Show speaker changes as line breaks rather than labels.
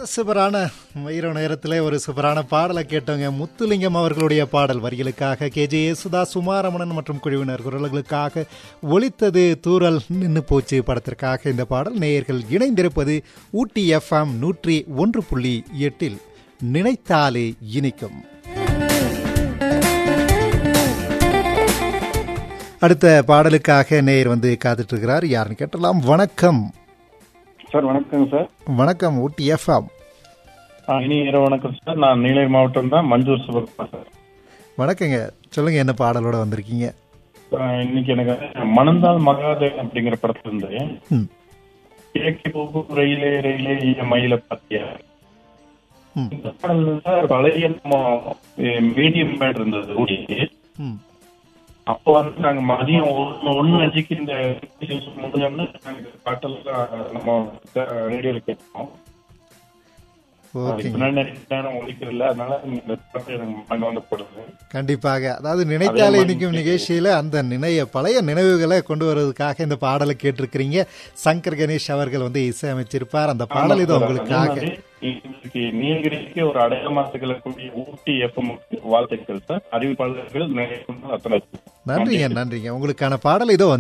சூப்பரான இரவு நேரத்தில் ஒரு சூப்பரான பாடலை கேட்டோங்க முத்துலிங்கம் அவர்களுடைய பாடல் வரிகளுக்காக கே ஜே யேசுதா சுமாரமணன் மற்றும் குழுவினர் குரல்களுக்காக ஒலித்தது தூரல் நின்று போச்சு படத்திற்காக இந்த பாடல் நேயர்கள் இணைந்திருப்பது ஊட்டி எஃப்எம் நூற்றி ஒன்று புள்ளி எட்டில் நினைத்தாலே இனிக்கும் அடுத்த பாடலுக்காக நேயர் வந்து காத்துட்டு இருக்கிறார் யாருன்னு கேட்டலாம் வணக்கம்
சார் வணக்கம் சார்
வணக்கம் ஊட்டி எஃப்எம்
ஆ, இனி இரவு வணக்கம் சார் நான் நீலகிரி மாவட்டம் தான் மஞ்சூர் சுபர்மா சார்
வணக்கங்க சொல்லுங்க என்ன பாடலோட வந்திருக்கீங்க
ஆ, இன்னைக்கு எனக்கு மணந்தால் மகாதேவன் அப்படிங்கிற படத்துல இருந்து
ம்
கிழக்கு போகும் ரயிலே ரயிலே ஈய மயில பாத்தியா
ம்
இந்த பாடல் சார் பழைய மீடியம் பேட் இருந்தது ஊட்டி
ம்
அப்போ வந்து நாங்க மதியம் ஒன்னு ஒன்னு அஞ்சுக்கு இந்த முடிஞ்சோம்னா நாங்க பாட்டெல்லாம் நம்ம ரேடியோல கேட்போம்
ஓகேங்க
பின்னாடி நிறைய நேரம் ஒழிக்கிறதில்ல அதனால இந்த பாட்டு எனக்கு மன வந்து போடுது
கண்டிப்பாக அதாவது நினைத்தாலே
மாதிரி
இனிக்கும் நிகழ்ச்சியில அந்த நினைய பழைய நினைவுகளை கொண்டு வருவதற்காக இந்த பாடலை கேட்டிருக்கிறீங்க சங்கர் கணேஷ் அவர்கள் வந்து இசையமைச்சிருப்பார் அந்த பாடல் இது உங்களுக்காக
இன்னைக்கு நீலகிரிக்கு ஒரு அடையாளமா திகழக்கூடிய ஊட்டி எஃப்எம் வாழ்த்துக்கள் சார் அறிவிப்பாளர்கள் நிறைய கொண்டு அத்தனை
நன்றிங்க நன்றிங்க உங்களுக்கான பாடல் இதோ